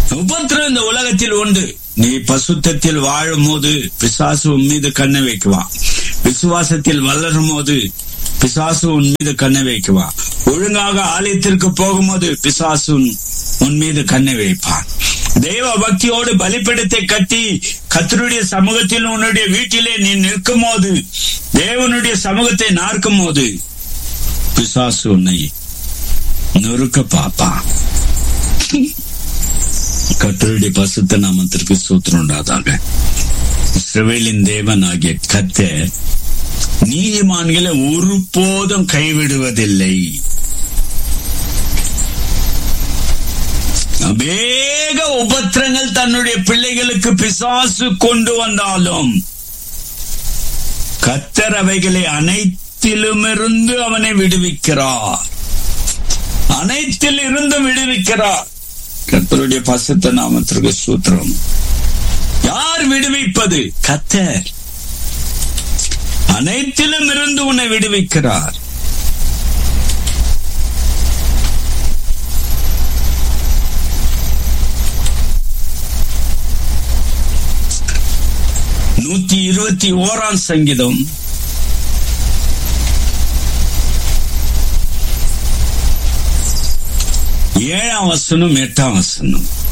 உபத்திரம் இந்த உலகத்தில் உண்டு நீ பசுத்தத்தில் வாழும் போது பிசாசு உன் மீது கண்ணை வைக்குவான் விசுவாசத்தில் வளரும் போது பிசாசு உன் மீது கண்ணை வைக்குவான் ஒழுங்காக ஆலயத்திற்கு போகும்போது பிசாசு உன் மீது கண்ணை வைப்பான் தெய்வ பக்தியோடு பலிப்பிடத்தை கட்டி கத்தருடைய சமூகத்தில் உன்னுடைய வீட்டிலே நீ நிற்கும் போது தேவனுடைய சமூகத்தை நார்க்கும் போது பிசாசு உன்னை நொறுக்க பாப்பான் கத்தருடைய பசுத்த நாமத்திற்கு சூத்திரம் உண்டாதாக இஸ்ரவேலின் தேவன் ஆகிய கத்த நீதிமான்களை ஒருபோதும் கைவிடுவதில்லை அநேக உபத்திரங்கள் தன்னுடைய பிள்ளைகளுக்கு பிசாசு கொண்டு வந்தாலும் கத்தர் அவைகளை அனைத்திலுமிருந்து அவனை விடுவிக்கிறார் அனைத்தில் இருந்து விடுவிக்கிறார் கத்தருடைய பசுத்த நாமத்திற்கு சூத்திரம் யார் விடுவிப்பது கத்தர் அனைத்திலும் இருந்து உன்னை விடுவிக்கிறார் நூத்தி இருபத்தி ஓராம் சங்கீதம் ஏழாம் வசனம் எட்டாம் வசனம்